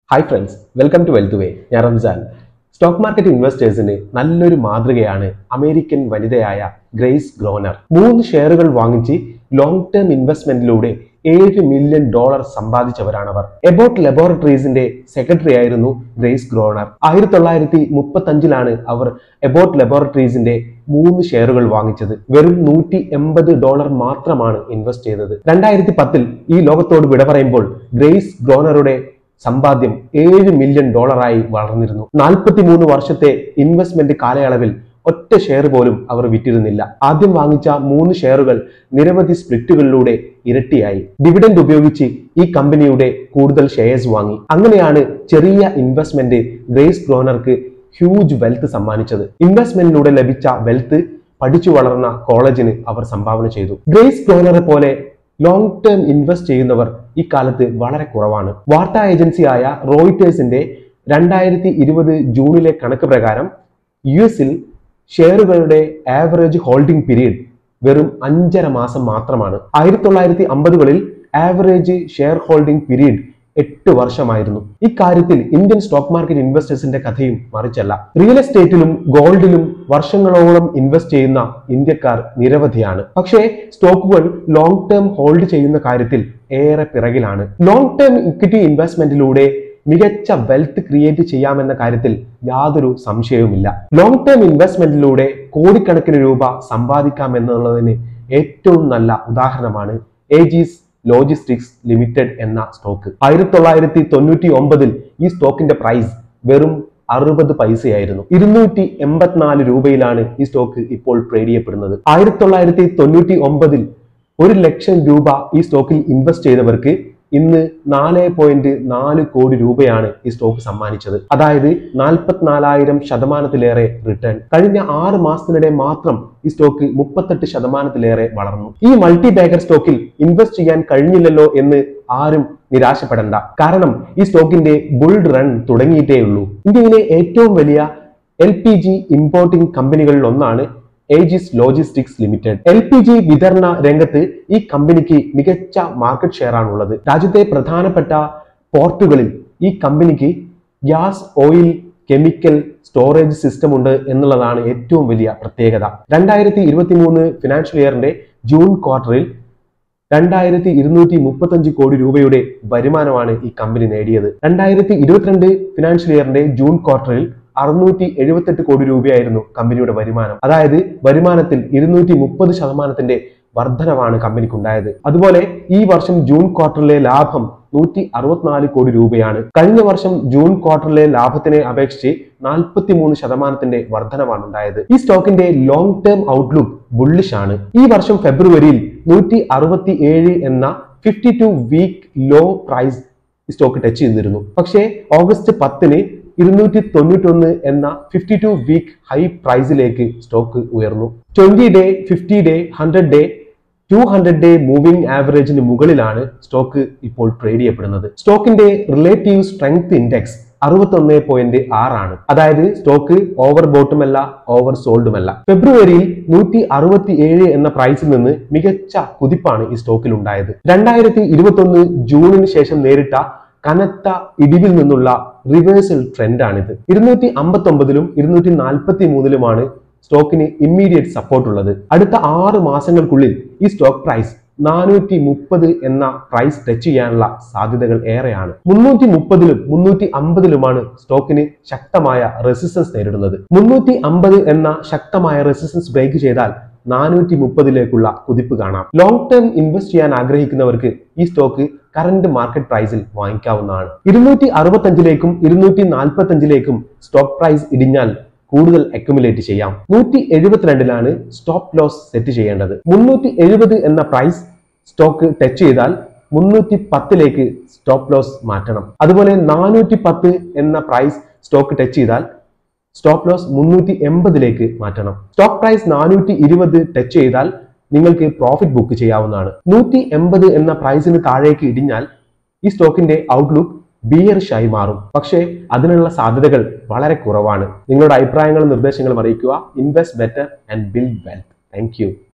hi friends welcome to wealth way ഞാൻ Ramzan stock market ഇൻവെസ്റ്റേഴ്സിന് നല്ലൊരു മാതൃകയാണ് അമേരിക്കൻ വനിതയായ ഗ്രേസ് ഗ്രോനർ മൂന്ന് ഷെയറുകൾ വാങ്ങിച്ച് ലോങ് ടേം ഇൻവെസ്റ്റ്മെന്റിലൂടെ ഏഴ് മില്യൺ ഡോളർ സമ്പാദിച്ചവരാണവർ എബോട്ട് ലബോറട്ടറീസിന്റെ സെക്രട്ടറി ആയിരുന്നു ഗ്രേസ് ഗ്രോണർ ആയിരത്തി തൊള്ളായിരത്തി മുപ്പത്തി അഞ്ചിലാണ് അവർ എബോട്ട് ലബോറട്ടറീസിന്റെ മൂന്ന് ഷെയറുകൾ വാങ്ങിച്ചത് വെറും നൂറ്റി എൺപത് ഡോളർ മാത്രമാണ് ഇൻവെസ്റ്റ് ചെയ്തത് രണ്ടായിരത്തി പത്തിൽ ഈ ലോകത്തോട് വിട പറയുമ്പോൾ ഗ്രേസ് ഗ്രോണറുടെ സമ്പാദ്യം ഏഴ് മില്യൺ ഡോളറായി വളർന്നിരുന്നു നാൽപ്പത്തിമൂന്ന് വർഷത്തെ ഇൻവെസ്റ്റ്മെന്റ് കാലയളവിൽ ഒറ്റ ഷെയർ പോലും അവർ വിറ്റിരുന്നില്ല ആദ്യം വാങ്ങിച്ച മൂന്ന് ഷെയറുകൾ നിരവധി സ്പ്ലിറ്റുകളിലൂടെ ഇരട്ടിയായി ഡിവിഡൻഡ് ഉപയോഗിച്ച് ഈ കമ്പനിയുടെ കൂടുതൽ ഷെയർസ് വാങ്ങി അങ്ങനെയാണ് ചെറിയ ഇൻവെസ്റ്റ്മെന്റ് ഗ്രേസ് ഗ്രോനർക്ക് ഹ്യൂജ് വെൽത്ത് സമ്മാനിച്ചത് ഇൻവെസ്റ്റ്മെന്റിലൂടെ ലഭിച്ച വെൽത്ത് പഠിച്ചു വളർന്ന കോളേജിന് അവർ സംഭാവന ചെയ്തു ഗ്രേസ് ഗ്രോനറെ പോലെ ലോങ് ടേം ഇൻവെസ്റ്റ് ചെയ്യുന്നവർ ഈ കാലത്ത് വളരെ കുറവാണ് വാർത്താ ഏജൻസിയായ റോയിറ്റേഴ്സിന്റെ രണ്ടായിരത്തി ഇരുപത് ജൂണിലെ കണക്ക് പ്രകാരം യു എസിൽ ഷെയറുകളുടെ ആവറേജ് ഹോൾഡിംഗ് പീരീഡ് വെറും അഞ്ചര മാസം മാത്രമാണ് ആയിരത്തി തൊള്ളായിരത്തി അമ്പതുകളിൽ ആവറേജ് ഷെയർ ഹോൾഡിംഗ് പീരീഡ് എട്ട് വർഷമായിരുന്നു ഇക്കാര്യത്തിൽ ഇന്ത്യൻ സ്റ്റോക്ക് മാർക്കറ്റ് ഇൻവെസ്റ്റേഴ്സിന്റെ കഥയും മറിച്ചല്ല റിയൽ എസ്റ്റേറ്റിലും ഗോൾഡിലും വർഷങ്ങളോളം ഇൻവെസ്റ്റ് ചെയ്യുന്ന ഇന്ത്യക്കാർ നിരവധിയാണ് പക്ഷേ സ്റ്റോക്കുകൾ ലോങ് ടേം ഹോൾഡ് ചെയ്യുന്ന കാര്യത്തിൽ ഏറെ പിറകിലാണ് ലോങ് ടേം ഇക്വിറ്റി ഇൻവെസ്റ്റ്മെന്റിലൂടെ മികച്ച വെൽത്ത് ക്രിയേറ്റ് ചെയ്യാമെന്ന കാര്യത്തിൽ യാതൊരു സംശയവുമില്ല ലോങ് ടേം ഇൻവെസ്റ്റ്മെന്റിലൂടെ കോടിക്കണക്കിന് രൂപ സമ്പാദിക്കാമെന്നുള്ളതിന് ഏറ്റവും നല്ല ഉദാഹരണമാണ് ഏജീസ് ലോജിസ്റ്റിക്സ് ലിമിറ്റഡ് എന്ന സ്റ്റോക്ക് ആയിരത്തി തൊള്ളായിരത്തി തൊണ്ണൂറ്റി ഒമ്പതിൽ ഈ സ്റ്റോക്കിന്റെ പ്രൈസ് വെറും അറുപത് പൈസയായിരുന്നു ഇരുന്നൂറ്റി എൺപത്തിനാല് രൂപയിലാണ് ഈ സ്റ്റോക്ക് ഇപ്പോൾ ട്രേഡ് ചെയ്യപ്പെടുന്നത് ആയിരത്തി തൊള്ളായിരത്തി തൊണ്ണൂറ്റി ഒമ്പതിൽ ഒരു ലക്ഷം രൂപ ഈ സ്റ്റോക്കിൽ ഇൻവെസ്റ്റ് ചെയ്തവർക്ക് ഇന്ന് നാല് പോയിന്റ് നാല് കോടി രൂപയാണ് ഈ സ്റ്റോക്ക് സമ്മാനിച്ചത് അതായത് നാൽപ്പത്തിനാലായിരം ശതമാനത്തിലേറെ റിട്ടേൺ കഴിഞ്ഞ ആറ് മാസത്തിനിടെ മാത്രം ഈ സ്റ്റോക്ക് മുപ്പത്തെട്ട് ശതമാനത്തിലേറെ വളർന്നു ഈ മൾട്ടി ബാഗർ സ്റ്റോക്കിൽ ഇൻവെസ്റ്റ് ചെയ്യാൻ കഴിഞ്ഞില്ലല്ലോ എന്ന് ആരും നിരാശപ്പെടണ്ട കാരണം ഈ സ്റ്റോക്കിന്റെ ബുൾ റൺ തുടങ്ങിയിട്ടേ ഉള്ളൂ ഇന്ത്യയിലെ ഏറ്റവും വലിയ എൽ പി ജി ഇമ്പോർട്ടിംഗ് കമ്പനികളിൽ ഒന്നാണ് Aegis Logistics Limited L P G വിതരണ രംഗത്ത് ഈ കമ്പനിക്ക് മികച്ച മാർക്കറ്റ് ഷെയർ ആണുള്ളത് രാജ്യത്തെ പ്രധാനപ്പെട്ട പോർട്ടുകളിൽ ഈ കമ്പനിക്ക് gas oil chemical storage system ഉണ്ട് എന്നുള്ളതാണ് ഏറ്റവും വലിയ പ്രത്യേകത രണ്ടായിരത്തി ഇരുപത്തി മൂന്ന് ഫിനാൻഷ്യൽ ഇയറിന്റെ ജൂൺ ക്വാർട്ടറിൽ രണ്ടായിരത്തി ഇരുന്നൂറ്റി മുപ്പത്തഞ്ച് കോടി രൂപയുടെ വരുമാനമാണ് ഈ കമ്പനി നേടിയത് രണ്ടായിരത്തി ഇരുപത്തിരണ്ട് ഫിനാൻഷ്യൽ ഇയറിന്റെ ജൂൺ ക്വാർട്ടറിൽ അറുന്നൂറ്റി എഴുപത്തെട്ട് കോടി രൂപയായിരുന്നു കമ്പനിയുടെ വരുമാനം അതായത് വരുമാനത്തിൽ ഇരുന്നൂറ്റി മുപ്പത് ശതമാനത്തിന്റെ വർധനവാണ് കമ്പനിക്കുണ്ടായത് അതുപോലെ ഈ വർഷം ജൂൺ ക്വാർട്ടറിലെ ലാഭം നൂറ്റി അറുപത്തിനാല് കോടി രൂപയാണ് കഴിഞ്ഞ വർഷം ജൂൺ ക്വാർട്ടറിലെ ലാഭത്തിനെ അപേക്ഷിച്ച് നാൽപ്പത്തി മൂന്ന് ശതമാനത്തിന്റെ വർധനവാണ് ഉണ്ടായത് ഈ സ്റ്റോക്കിന്റെ ലോങ് ടേം ഔട്ട്ലുക്ക് ബുള്ളിഷ് ആണ് ഈ വർഷം ഫെബ്രുവരിയിൽ നൂറ്റി അറുപത്തി ഏഴ് എന്ന fifty two week low price stock touch ചെയ്തിരുന്നു പക്ഷേ ഓഗസ്റ്റ് പത്തിന് ഇരുന്നൂറ്റി തൊണ്ണൂറ്റൊന്ന് എന്ന ഫിഫ്റ്റി ടു വീക്ക് ഹൈ പ്രൈസിലേക്ക് സ്റ്റോക്ക് ഉയർന്നു twenty day fifty day hundred day two hundred day moving ആവറേജിന് മുകളിലാണ് സ്റ്റോക്ക് ഇപ്പോൾ ട്രേഡ് ചെയ്യപ്പെടുന്നത് സ്റ്റോക്കിന്റെ റിലേറ്റീവ് സ്ട്രെങ്ത് ഇൻഡെക്സ് അറുപത്തൊന്ന് പോയിന്റ് ആറാണ് അതായത് സ്റ്റോക്ക് ഓവർ ബോട്ടുമല്ല ഓവർ സോൾഡുമല്ല ഫെബ്രുവരിയിൽ നൂറ്റി അറുപത്തി ഏഴ് എന്ന പ്രൈസിൽ നിന്ന് മികച്ച കുതിപ്പാണ് ഈ സ്റ്റോക്കിൽ ഉണ്ടായത് രണ്ടായിരത്തി ഇരുപത്തി ഒന്ന് ജൂണിന് ശേഷം നേരിട്ട കനത്ത ഇടിവിൽ നിന്നുള്ള റിവേഴ്സൽ ട്രെൻഡാണിത് ഇരുന്നൂറ്റി അമ്പത്തി ഒമ്പതിലും ഇരുന്നൂറ്റി നാൽപ്പത്തി മൂന്നിലുമാണ് സ്റ്റോക്കിന് ഇമ്മീഡിയറ്റ് സപ്പോർട്ട് ഉള്ളത് അടുത്ത ആറ് മാസങ്ങൾക്കുള്ളിൽ ഈ സ്റ്റോക്ക് പ്രൈസ് നാനൂറ്റി മുപ്പത് എന്ന പ്രൈസ് ടച്ച് ചെയ്യാനുള്ള സാധ്യതകൾ ഏറെയാണ് മുന്നൂറ്റി മുപ്പതിലും മുന്നൂറ്റി അമ്പതിലുമാണ് സ്റ്റോക്കിന് ശക്തമായ റെസിസ്റ്റൻസ് നേരിടുന്നത് മുന്നൂറ്റി അമ്പത് എന്ന ശക്തമായ റെസിസ്റ്റൻസ് ബ്രേക്ക് ചെയ്താൽ നാനൂറ്റി മുപ്പതിലേക്കുള്ള കുതിപ്പ് കാണാം ലോങ് ടേം ഇൻവെസ്റ്റ് ചെയ്യാൻ ആഗ്രഹിക്കുന്നവർക്ക് ഈ സ്റ്റോക്ക് കറന്റ് മാർക്കറ്റ് പ്രൈസിൽ വാങ്ങിക്കാവുന്നതാണ് ഇരുന്നൂറ്റി അറുപത്തഞ്ചിലേക്കും ഇരുന്നൂറ്റി നാൽപ്പത്തി അഞ്ചിലേക്കും സ്റ്റോക്ക് പ്രൈസ് ഇടിഞ്ഞാൽ കൂടുതൽ അക്യുമുലേറ്റ് ചെയ്യാം നൂറ്റി എഴുപത്തിരണ്ടിലാണ് സ്റ്റോപ്പ് ലോസ് സെറ്റ് ചെയ്യേണ്ടത് മുന്നൂറ്റി എഴുപത് എന്ന പ്രൈസ് സ്റ്റോക്ക് ടച്ച് ചെയ്താൽ മുന്നൂറ്റി പത്തിലേക്ക് സ്റ്റോപ്പ് ലോസ് മാറ്റണം അതുപോലെ നാനൂറ്റി പത്ത് എന്ന പ്രൈസ് സ്റ്റോക്ക് ടച്ച് ചെയ്താൽ സ്റ്റോപ്പ് ലോസ് മുന്നൂറ്റി എൺപതിലേക്ക് മാറ്റണം സ്റ്റോക്ക് പ്രൈസ് നാനൂറ്റി ഇരുപത് ടച്ച് ചെയ്താൽ നിങ്ങൾക്ക് പ്രോഫിറ്റ് ബുക്ക് ചെയ്യാവുന്നതാണ് നൂറ്റി എൺപത് എന്ന പ്രൈസിന് താഴേക്ക് ഇടിഞ്ഞാൽ ഈ സ്റ്റോക്കിന്റെ ഔട്ട്ലുക്ക് ബിയറിഷായി മാറും പക്ഷേ അതിനുള്ള സാധ്യതകൾ വളരെ കുറവാണ് നിങ്ങളുടെ അഭിപ്രായങ്ങളും നിർദ്ദേശങ്ങളും അറിയിക്കുക invest better and build wealth thank